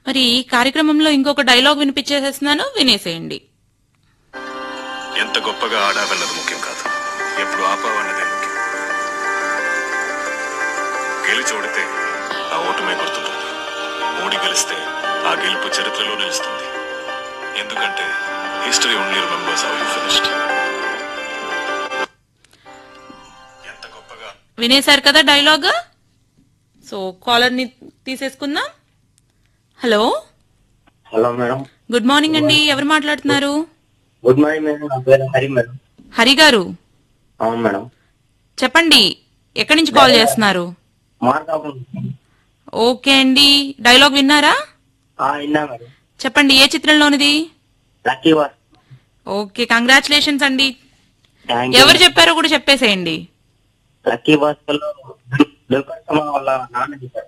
మరి ఈ కార్యక్రమంలో ఇంకొక డైలాగ్ వినిపించేసేస్తున్నాను వినేసేయండి ఎంత గొప్పగా ఆడావన్నది ముఖ్యం కాదు ఎప్పుడు ఆపావన్నదే ముఖ్యం గెలిచి ఓడితే ఆ ఓటమే గుర్తుంటుంది ఓడి గెలిస్తే ఆ గెలుపు చరిత్రలో నిలుస్తుంది ఎందుకంటే history only remembers how you finished ఎంత గొప్పగా వినేశారు కదా డైలాగ్ సో కాలర్ ని తీసేసుకుందాం hello hello madam good morning అండి ఎవరు మాట్లాడుతున్నారు గుడ్ మార్నింగ్ మేడం నా పేరు హరి మేడం హరి గారు అవును మేడం చెప్పండి ఎక్కడి నుంచి కాల్ చేస్తున్నారు మార్కాపురం ఓకే అండి డైలాగ్ విన్నారా ఆ, విన్నా మేడం చెప్పండి ఏ చిత్రంలోనిది లక్కీ వాస్ ఓకే కంగ్రాచులేషన్స్ అండి థ్యాంక్ ఎవరు చెప్పారో కూడా చెప్పేసేయండి లక్కీ బాస్ లో దుర్గమ్మ వాళ్ళ నాన్న చెప్పారు